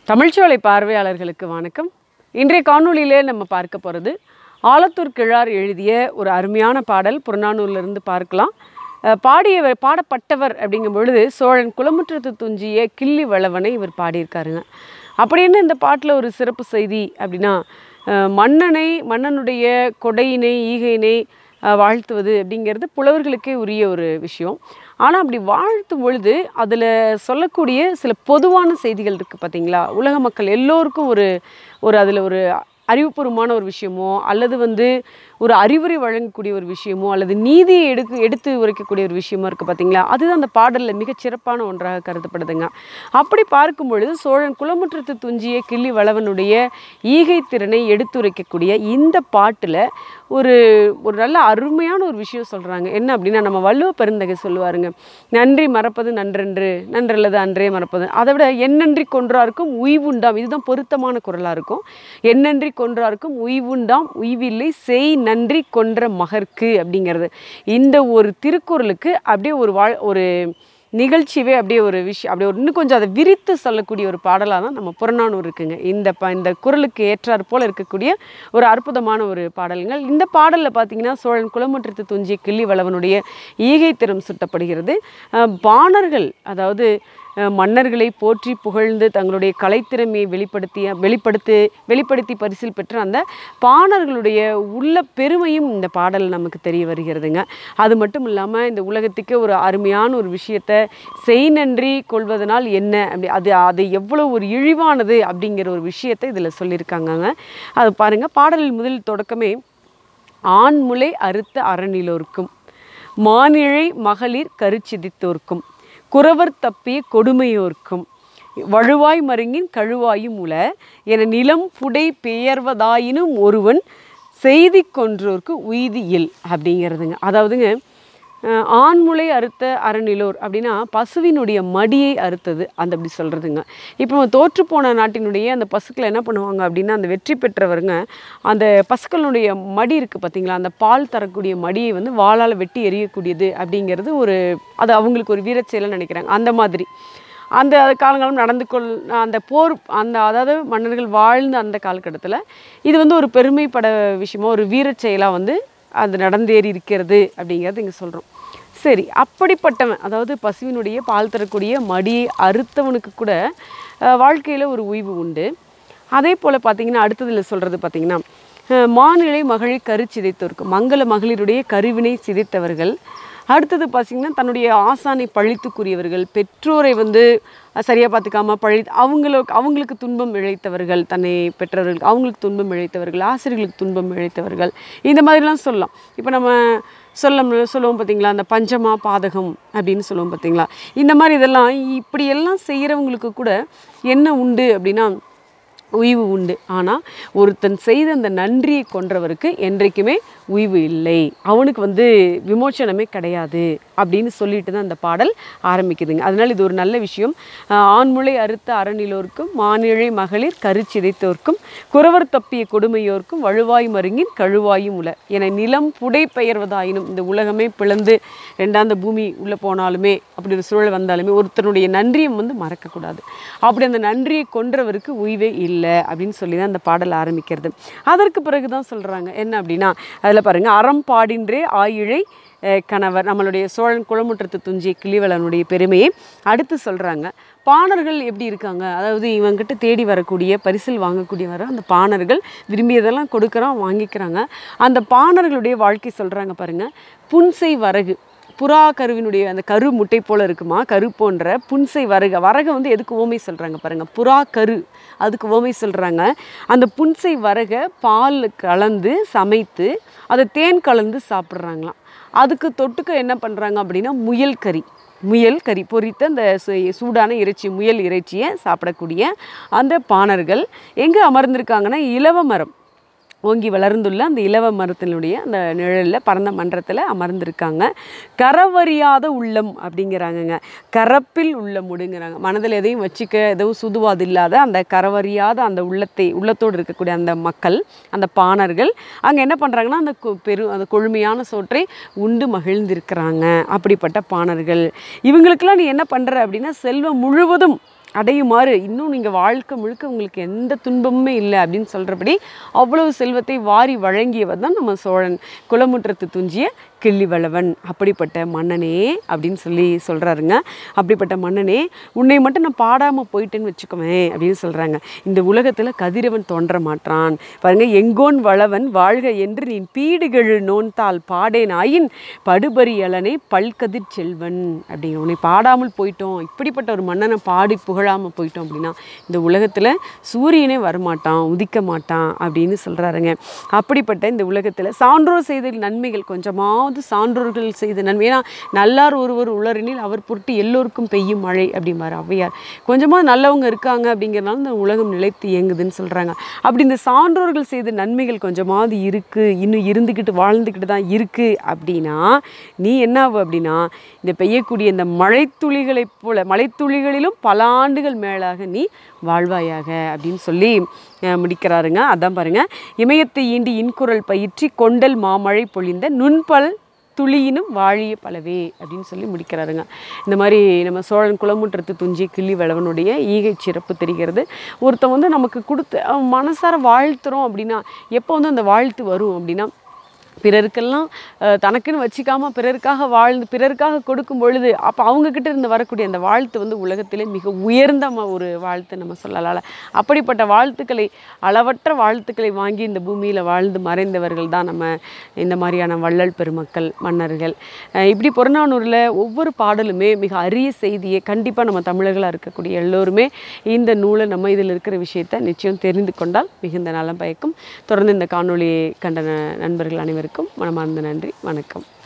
தமிழ்ச்சோலை பார்வையாளர்களுக்கு வணக்கம் இன்றைய காணொளியிலே நம்ம பார்க்க போகிறது ஆலத்தூர் கிழார் எழுதிய ஒரு அருமையான பாடல் புறநானூர்லேருந்து பார்க்கலாம் அஹ் பாடியவர் பாடப்பட்டவர் அப்படிங்கும் பொழுது சோழன் குளமுற்றத்து துஞ்சிய கிள்ளி வளவனை இவர் பாடியிருக்காருங்க அப்படின்னு இந்த பாட்டில் ஒரு சிறப்பு செய்தி அப்படின்னா அஹ் மன்னனை மன்னனுடைய கொடையினை ஈகையினை அஹ் வாழ்த்துவது அப்படிங்கிறது புலவர்களுக்கே உரிய ஒரு விஷயம் ஆனால் அப்படி வாழ்த்தும் பொழுது அதில் சொல்லக்கூடிய சில பொதுவான செய்திகள் இருக்குது பார்த்தீங்களா உலக மக்கள் எல்லோருக்கும் ஒரு ஒரு அதில் ஒரு அறிவுபூர்வமான ஒரு விஷயமோ அல்லது வந்து ஒரு அறிவுரை வழங்கக்கூடிய ஒரு விஷயமோ அல்லது நீதியை எடுக்கு எடுத்து உரைக்கக்கூடிய ஒரு விஷயமோ இருக்குது பார்த்தீங்களா அதுதான் அந்த பாடலில் மிகச் சிறப்பான ஒன்றாக கருதப்படுதுங்க அப்படி பார்க்கும் பொழுது சோழன் குளமுற்றத்து துஞ்சிய கிள்ளி வளவனுடைய ஈகை திறனை எடுத்துரைக்கக்கூடிய இந்த பாட்டில் ஒரு ஒரு நல்ல அருமையான ஒரு விஷயம் சொல்கிறாங்க என்ன அப்படின்னா நம்ம வள்ளுவ பெருந்தகை சொல்லுவாருங்க நன்றி மறப்பது நன்றன்று நன்றல்லது அன்றே மறப்பது அதை விட என்னன்றி கொன்றார்க்கும் உய்வுண்டாம் இதுதான் பொருத்தமான குரலாக இருக்கும் என்னன்றி கொன்றார்க்கும் உய்வுண்டாம் உய்வில்லை செய் நன்றி கொன்ற மகர்க்கு அப்படிங்கிறது இந்த ஒரு திருக்குறளுக்கு அப்படியே ஒரு வாழ் ஒரு நிகழ்ச்சியவே அப்படியே ஒரு விஷயம் அப்படியே ஒரு இன்னும் கொஞ்சம் அதை விரித்து சொல்லக்கூடிய ஒரு பாடலாக தான் நம்ம புறநானூறு இருக்குங்க இந்த ப இந்த குரலுக்கு ஏற்றாற் போல் இருக்கக்கூடிய ஒரு அற்புதமான ஒரு பாடல்கள் இந்த பாடலில் பார்த்தீங்கன்னா சோழன் குளமுற்றத்து துஞ்சிய கிள்ளி வளவனுடைய ஈகை திறம் சுட்டப்படுகிறது அஹ் பாணர்கள் அதாவது அஹ் மன்னர்களை போற்றி புகழ்ந்து தங்களுடைய கலைத்திறமையை வெளிப்படுத்திய வெளிப்படுத்தி வெளிப்படுத்தி பரிசில் பெற்ற அந்த பாணர்களுடைய உள்ள பெருமையும் இந்த பாடல் நமக்கு தெரிய வருகிறதுங்க அது மட்டும் இல்லாமல் இந்த உலகத்துக்கு ஒரு அருமையான ஒரு விஷயத்தை செய் நன்றி கொள்வதனால் என்ன அப்படி அது அது எவ்வளோ ஒரு இழிவானது அப்படிங்கிற ஒரு விஷயத்தை இதில் சொல்லியிருக்காங்கங்க அது பாருங்கள் பாடலில் முதல் தொடக்கமே ஆண்முலை அறுத்த அறநிலோர்க்கும் மானிழை மகளிர் கருச்சிதித்தோர்க்கும் குறவர் தப்பிய கொடுமையோர்க்கும் வழுவாய் மருங்கின் கழுவாயும் உல என நிலம் புடை பெயர்வதாயினும் ஒருவன் செய்தி கொன்றோர்க்கு உய்தி இல் அப்படிங்கிறதுங்க அதாவதுங்க அஹ், ஆண்முளை அறுத்த அறநிலோர் அப்படின்னா பசுவினுடைய மடியை அறுத்தது அந்த அப்படி சொல்கிறதுங்க இப்போ தோற்று போன நாட்டினுடைய அந்த பசுக்களை என்ன பண்ணுவாங்க அப்படின்னா அந்த வெற்றி பெற்றவருங்க அந்த பசுக்களுடைய மடி இருக்குது பார்த்தீங்களா அந்த பால் தரக்கூடிய மடியை வந்து வாளால் வெட்டி எறியக்கூடியது அப்படிங்கிறது ஒரு அது அவங்களுக்கு ஒரு வீரச்செயலாக நினைக்கிறாங்க அந்த மாதிரி அந்த காலங்காலம் நடந்து கொள் அந்த போர் அந்த அதாவது மன்னர்கள் வாழ்ந்த அந்த காலகட்டத்தில் இது வந்து ஒரு பெருமைப்பட விஷயமா ஒரு வீரச் செயலாக வந்து அது நடந்தேறி இருக்கிறது அப்படிங்கிறது இங்கே சொல்கிறோம் சரி அப்படிப்பட்டவன் அதாவது பசுவினுடைய பால் தரக்கூடிய மடியை அறுத்தவனுக்கு கூட வாழ்க்கையில் ஒரு ஓய்வு உண்டு அதே போல் பார்த்தீங்கன்னா அடுத்ததில் சொல்கிறது பார்த்தீங்கன்னா அஹ், மாநிலை மகளிர் கரு சிதைத்தோருக்கு மங்கள மகளிருடைய கருவினை சிதைத்தவர்கள் அடுத்தது பார்த்தீங்கன்னா தன்னுடைய ஆசானை பழித்துக்குரியவர்கள் பெற்றோரை வந்து சரியாக பார்த்துக்காம பழி அவங்களுக்கு அவங்களுக்கு துன்பம் இழைத்தவர்கள் தன்னை பெற்றவர்கள் அவங்களுக்கு துன்பம் இழைத்தவர்கள் ஆசிரியர்களுக்கு துன்பம் இழைத்தவர்கள் இந்த மாதிரிலாம் சொல்லலாம் இப்போ நம்ம சொல்ல சொல்லுவோம் பார்த்தீங்களா அந்த பஞ்சமா பாதகம் அப்படின்னு சொல்லுவோம் பார்த்தீங்களா இந்த மாதிரி இதெல்லாம் இப்படி எல்லாம் செய்கிறவங்களுக்கு கூட என்ன உண்டு அப்படின்னா உய்வு உண்டு ஆனால் ஒருத்தன் செய்த அந்த நன்றியை கொன்றவருக்கு என்றைக்குமே உய்வு இல்லை அவனுக்கு வந்து விமோச்சனமே கிடையாது அப்படின்னு சொல்லிட்டு தான் அந்த பாடல் ஆரம்பிக்குதுங்க அதனால் இது ஒரு நல்ல விஷயம் ஆஹ் ஆண்முளை அறுத்த அறநிலோர்க்கும் மானிழை மகளிர் கருச்சிதைத்தோர்க்கும் குறவர் தப்பிய கொடுமையோர்க்கும் வழுவாய் மருங்கின் கழுவாயும் உல என நிலம் புடை பெயர்வதாயினும் இந்த உலகமே பிளந்து ரெண்டாந்த பூமி உள்ளே போனாலுமே அப்படி ஒரு சூழல் வந்தாலுமே ஒருத்தனுடைய நன்றியை வந்து மறக்கக்கூடாது அப்படி அந்த நன்றியை கொன்றவருக்கு உய்வே இல்லை அப்படின்னு சொல்லி தான் அந்த பாடல் ஆரம்பிக்கிறது அதற்கு பிறகு தான் சொல்கிறாங்க என்ன அப்படின்னா அதில் பாருங்கள் அறம் பாடின்றே ஆயிழை அஹ், கணவர் நம்மளுடைய சோழன் குளமுற்றத்து துஞ்சிய கிளிவளனுடைய பெருமையை அடுத்து சொல்கிறாங்க பாணர்கள் எப்படி இருக்காங்க அதாவது இவங்கிட்ட தேடி வரக்கூடிய பரிசில் வாங்கக்கூடிய வர அந்த பாணர்கள் விரும்பியதெல்லாம் கொடுக்குறான் வாங்கிக்கிறாங்க அந்த பாணர்களுடைய வாழ்க்கை சொல்கிறாங்க பாருங்கள் புன்சை வரகு புறா கருவினுடைய அந்த கரு முட்டை போல் இருக்குமா கரு போன்ற புன்சை வரகு வரகை வந்து எதுக்கு ஓமை சொல்கிறாங்க பாருங்கள் புறா கரு அதுக்கு ஓமை சொல்கிறாங்க அந்த புன்சை வரகை பால் கலந்து சமைத்து அதை தேன் கலந்து சாப்பிட்றாங்களாம் அதுக்கு தொட்டுக்க என்ன பண்ணுறாங்க அப்படின்னா முயல் கறி முயல் கறி பொரித்த அந்த சு- சூடான இறைச்சி முயல் இறைச்சியை சாப்பிடக்கூடிய அந்த பாணர்கள் எங்கே அமர்ந்திருக்காங்கன்னா இலவ மரம் ஓங்கி வளர்ந்துள்ள அந்த இலவ மரத்தினுடைய அந்த நிழலில் பரந்த மன்றத்தில் அமர்ந்திருக்காங்க கரவறியாத உள்ளம் அப்படிங்கிறாங்கங்க கரப்பில் உள்ளம் முடுங்கிறாங்க மனதில் எதையும் வச்சுக்க எதுவும் சுதுவாது இல்லாத அந்த கரவறியாத அந்த உள்ளத்தை உள்ளத்தோடு இருக்கக்கூடிய அந்த மக்கள் அந்த பாணர்கள் அங்கே என்ன பண்ணுறாங்கன்னா அந்த கொ- பெரு அந்த கொழுமையான சோற்றை உண்டு மகிழ்ந்திருக்கிறாங்க அப்படிப்பட்ட பாணர்கள் இவங்களுக்கெல்லாம் நீ என்ன பண்ணுற அப்படின்னா செல்வம் முழுவதும் அடையுமாறு இன்னும் நீங்கள் வாழ்க்கை முழுக்க உங்களுக்கு எந்த துன்பமுமே இல்லை அப்படின்னு சொல்கிறபடி அவ்வளவு செல்வத்தை வாரி வழங்கியவர் தான் நம்ம சோழன் குலமுற்றத்து துஞ்சிய கிள்ளிவளவன் அப்படிப்பட்ட மன்னனே அப்படின்னு சொல்லி சொல்கிறாருங்க அப்படிப்பட்ட மன்னனே உன்னை மட்டும் நான் பாடாமல் போயிட்டேன்னு வச்சுக்கோமே அப்படின்னு சொல்கிறாங்க இந்த உலகத்தில் கதிரவன் தோன்ற மாட்டான் பாருங்க எங்கோன் வளவன் வாழ்க என்று நீ பீடுகழு நோன்தால் பாடேன் ஆயின் படுபரியலனை பல்கதிர் செல்வன் அப்படிங்க உன்னை பாடாமல் போயிட்டோம் இப்படிப்பட்ட ஒரு மன்னனை பாடி புகழாமல் போயிட்டோம் அப்படின்னா இந்த உலகத்தில் சூரியனே வரமாட்டான் உதிக்க மாட்டான் அப்படின்னு சொல்கிறாருங்க அப்படிப்பட்ட இந்த உலகத்தில் சான்றோர் செய்த நன்மைகள் கொஞ்சமாவது சான்றோர்கள் செய்த நன்மை ஏன்னா நல்லார் ஒருவர் உளரெனில் அவர் பொருட்டு எல்லோருக்கும் பெய்யும் மழை அப்படிம்பாரு ஔவையார் கொஞ்சமாக நல்லவங்க இருக்காங்க அப்படிங்கிறனால இந்த உலகம் நிலைத்து இயங்குதுன்னு சொல்கிறாங்க அப்படி இந்த சான்றோர்கள் செய்த நன்மைகள் கொஞ்சமாவது இருக்குது இன்னும் இருந்துக்கிட்டு வாழ்ந்துக்கிட்டு தான் இருக்குது அப்படின்னா நீ என்ன ஆகு அப்படின்னா இந்த பெய்யக்கூடிய இந்த மழைத்துளிகளைப் போல மழைத்துளிகளிலும் பல ஆண்டுகள் மேலாக நீ வாழ்வாயாக அப்படின்னு சொல்லி அஹ், முடிக்கிறாருங்க அதான் பாருங்க இமயத்தை ஈண்டி இன்குரல் பயிற்றி கொண்டல் மாமழை பொழிந்த நுண்பல் துளியினும் வாழிய பலவே அப்படின்னு சொல்லி முடிக்கிறாருங்க இந்த மாதிரி நம்ம சோழன் குளமுற்றத்து துஞ்சி கிள்ளி வளவனுடைய ஈகை சிறப்பு தெரிகிறது ஒருத்தன் வந்து நமக்கு கொடுத்து அவன் மனசார வாழ்த்துறோம் அப்படின்னா எப்போ வந்து அந்த வாழ்த்து வரும் அப்படின்னா பிறருக்கெல்லாம் அஹ், தனக்குன்னு வச்சுக்காம பிறருக்காக வாழ்ந்து பிறருக்காக கொடுக்கும் பொழுது அப்போ அவங்கக்கிட்ட இருந்து வரக்கூடிய அந்த வாழ்த்து வந்து உலகத்திலே மிக உயர்ந்த ம- ஒரு வாழ்த்து நம்ம சொல்லலால அப்படிப்பட்ட வாழ்த்துக்களை அளவற்ற வாழ்த்துக்களை வாங்கி இந்த பூமியில் வாழ்ந்து மறைந்தவர்கள் தான் நம்ம இந்த மாதிரியான வள்ளல் பெருமக்கள் மன்னர்கள் அஹ், இப்படி புறநானூரில் ஒவ்வொரு பாடலுமே மிக அரிய செய்தியை கண்டிப்பாக நம்ம தமிழர்களாக இருக்கக்கூடிய எல்லோருமே இந்த நூலை நம்ம இதில் இருக்கிற விஷயத்தை நிச்சயம் தெரிந்து கொண்டால் மிகுந்த நலம் பயக்கும் தொடர்ந்து இந்த காணொளியை கண்ட ந- நண்பர்கள் அனைவருக்கும் மனமார்ந்த நன்றி வணக்கம்